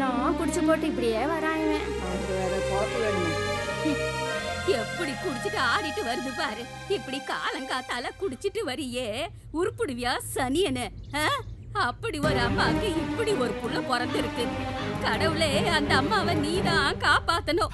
தினம் குடிச்சு போட்டு இப்படியே வரான் இவன் அவனுக்கு வேற பொழப்பு வேணுமா எப்படி குடிச்சிட்டு ஆடிட்டு வருது பாரு இப்படி காலங்காத்தால குடிச்சிட்டு வரியே உருப்பிடுவியா சனியனு ஆ? அப்படி ஒரு அம்மாக்கு இப்படி ஒரு புள்ள பிறந்திருக்கு கடவுளே அந்த அம்மாவை நீதான் காப்பாத்தணும்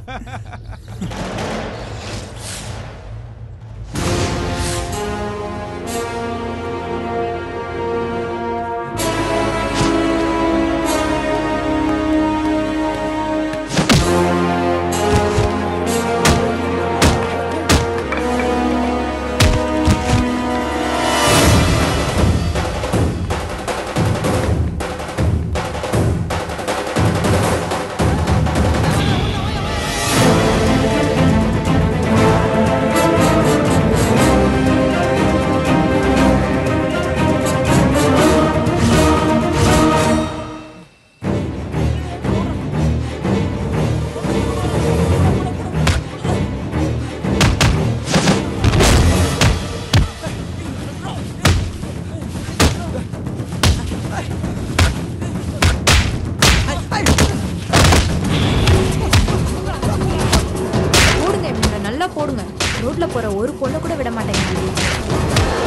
போடுங்க இவனுங்களை நல்லா போடுங்க ரோட்ல போற ஒரு பொண்ணு கூட விட மாட்டேங்க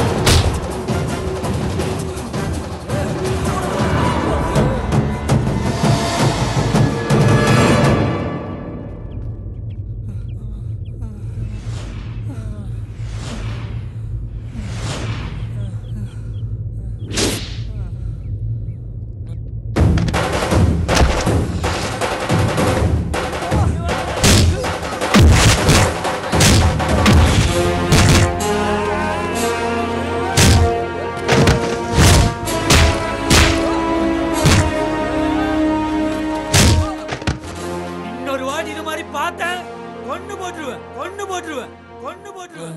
இன்னொரு வாட்டி இது மாதிரி பார்த்தேன் கொண்டு போட்டுருவேன் கொண்டு போட்டுருவேன் கொண்டு போட்டுருவேன்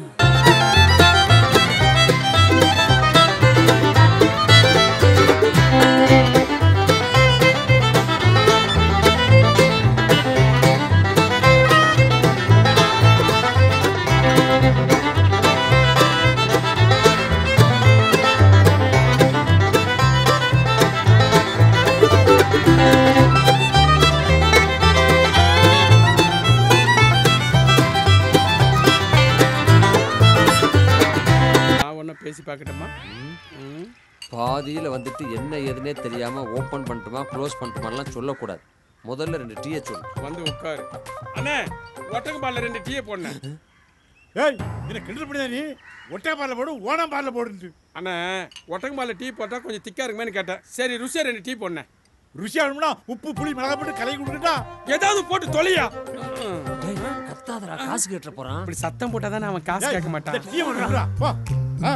நான் ஒன்றும் பேசி பார்க்கட்டுமா ம். பாதியில் வந்துட்டு என்ன ஏதுனே தெரியாமல் ஓப்பன் பண்ணட்டுமா க்ளோஸ் பண்ணட்டுமாலாம் சொல்லக்கூடாது முதல்ல ரெண்டு டீயை சொல்லு வந்து உட்காரு அண்ணே ஒட்டக பால்ல ரெண்டு டீயை போடனேன் ஏய் என்ன கிண்டல் பண்ணியா நீ ஒட்டை பால்ல போடு ஓனம் பால்ல போடுன்னு அண்ணே ஒட்டக பால்ல டீ போட்டா கொஞ்சம் திக்கா இருக்குமேன்னு கேட்டேன் சரி ருசியா ரெண்டு டீ போடனேன் ருசி ஆகணும்னா உப்பு புளி மிளகா போட்டு கலக்கி கொடுக்கட்டா ஏதாவது போட்டு தொலையா டேய், கத்தாதடா காசு கேட்டுற போறான் இப்படி சத்தம் போட்டா தானே அவன் காசு கேட்க மாட்டான் டீ ஒன்று போ ஆ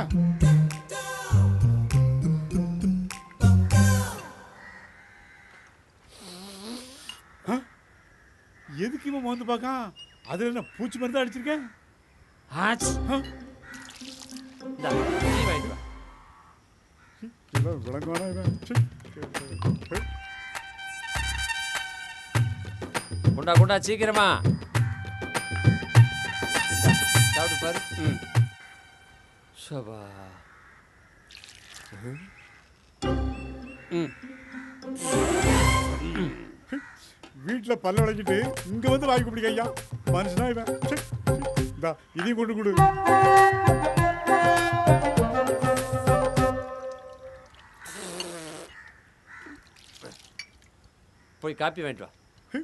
ஆ? எதுக்கு இவன் வந்து பார்க்கான் அதுல என்ன பூச்சி மருந்து அடிச்சிருக்கேன் ஆச்சு ஆ? இந்தா, டீ வாங்கிட்டு வா இவன் விளங்குவானா இவன் சீ. கொண்டா கொண்டா சீக்கிரமா இந்தா, சாப்பிட்டு பாரு ம். சபா ம். வீட்டுல பல்ல விளக்கிட்டு இங்க வந்து வாங்கி குடிக்க ஐயா மனுஷனா இவன் சீ. இந்தா இதையும் கொண்டு கொடு போய் காப்பி வாங்கிட்டு வா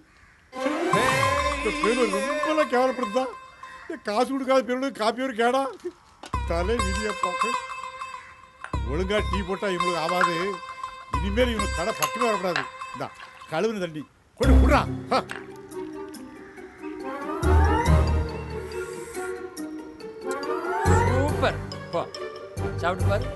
இந்த பேரு ரொம்பலாம் கேவலப்படுத்தா இந்த காசு கொடுக்காத பேரு காப்பி ஒரு கேடா தலை விதியப்பா ஒழுங்கா டீ போட்டா இவங்களுக்கு ஆகாது இனிமேல் இவனுக்கு கடை பக்கமே வரக்கூடாது இந்தா கழுவுன தண்ணி கொடு குடுறா ஹா. சூப்பர் போ சாப்பிட்டு பாரு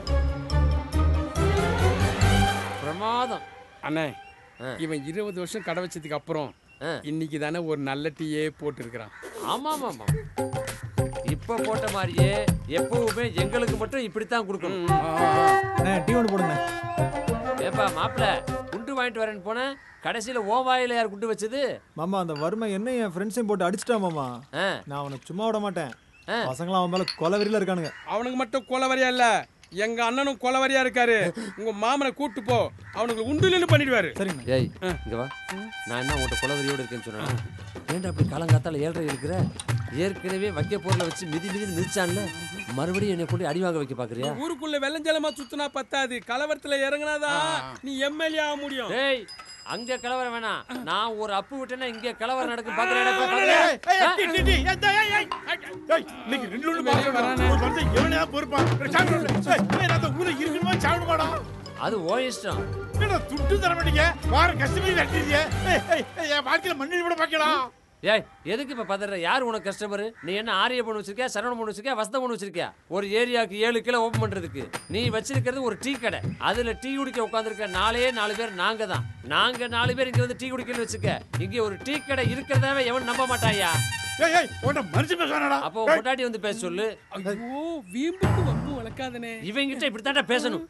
பிரமாதம் அண்ணே ஆ. இவன் இருபது வருஷம் கடை வச்சதுக்கு அப்புறம் ஆ. இன்னைக்கு தானே ஒரு நல்ல டீயே போட்டிருக்கிறான் ஆமாம் ஆமாம் இப்போ போட்ட மாதிரியே எப்பவுமே எங்களுக்கு மட்டும் இப்படித்தான் கொடுக்கணும் டீ ஒன்று போடுங்க ஏப்பா மாப்பிள்ள குண்டு வாங்கிட்டு வரேன்னு போனேன் கடைசியில் ஓ வாயில யார் குண்டு வச்சது மாமா அந்த வறுமை என்ன என் ஃப்ரெண்ட்ஸையும் போட்டு அடிச்சிட்டான் மாமா ஆ நான் அவனை சும்மா விட மாட்டேன் ஆ. பசங்களாம் அவன் மேல கொலவெறியில இருக்கானுங்க அவனுக்கு மட்டும் கொலவரியா இல்ல எங்க அண்ணனும் கொலவரியா இருக்காரு உங்க மாமனை கூட்டு போ அவனுக்கு உண்டுலன்னு பண்ணிடுவாரு சரிங்கண்ணா ஏய் இங்க வா நான் என்ன உன்கிட்ட குலவரியோடு இருக்கேன்னு சொன்னேன் ஏன்டா அப்படி காலங்காத்தால ஏழ்ரை இருக்கிற ஏற்கனவே வைக்க பொருளை வச்சு மிதி மிதி மிதிச்சான்ல மறுபடியும் என்னை கொண்டு அடி வாங்க வைக்க பாக்குறியா ஊருக்குள்ள வெள்ளஞ்சலமா சுத்தினா பத்தாது கலவரத்துல இறங்குனாதான் நீ எம்எல்ஏ ஆக முடியும் டேய் அங்க கலவரம் வேணாம் நான் ஒரு அப்பு விட்டேன்னா இங்க கலவரம் நடக்கும் பாக்குறேன் ஏய், ஏய், டி, டி, டி, ஏய், ஏய், ஏய், ஏய், இன்னைக்கு ரெண்டு ஒண்ணு பார்க்கணும். ஒரு மனுஷன் எவனையா பொறுப்பா? ஒரு சாப்பிடு, ஏய், ஏய், நான் அந்த ஊர்ல இருக்கணுமா, சாப்பிடணுமாடா? அது ஓ இஷ்டம் என்னடா துட்டு தர மாட்டீங்க? வார கஷ்டமே வெட்டிடுறீங்க. ஏய், ஏய், ஏய், என் வாழ்க்கையில மண்ணெண்ணி விட பார்க்கலாம். ஏய் எதுக்கு இப்ப பதற யார் உனக்கு கஸ்டமர் நீ என்ன ஆரிய பண்ணு வச்சிருக்கியா சரவண பண்ணு வச்சிருக்கியா வசந்த பண்ணு வச்சிருக்கியா ஒரு ஏரியாவுக்கு ஏழு கிலோ ஓபன் பண்றதுக்கு நீ வச்சிருக்கிறது ஒரு டீ கடை அதுல டீ குடிக்க உட்காந்துருக்க நாலே நாலு பேர் நாங்க தான் நாங்க நாலு பேர் இங்க வந்து டீ குடிக்கணும்னு வச்சுக்க இங்க ஒரு டீ கடை இருக்கிறதாவே எவன் நம்ப மாட்டாயா ஏய், ஏய், உன்கிட்ட மனுஷன் பேசுவானடா? அப்போ உன் பொட்டாட்டி வந்து பேச சொல்லு ஐயோ வீம்புக்கு வம்பு வளர்க்காதனே இவங்கிட்ட இப்படித்தாண்டா பேசணும்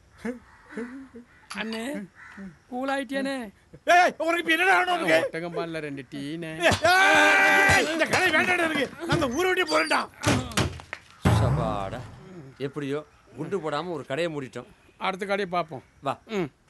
அண்ணே கூலாயிட்டியானே ஏய், ஏய், உனக்கு இப்ப என்னடா வேணும் உனக்கு? ஒட்டகம்பால்ல ரெண்டு டீனே ஏய், ஏய், இந்த கடை வேண்டாம்டா எனக்கு. நான் அந்த ஊரை விட்டே போறேன்டா. சபாடா எப்படியோ குண்டு போடாம ஒரு கடையை மூடிட்டோம் அடுத்த கடையை பார்ப்போம் வா ம்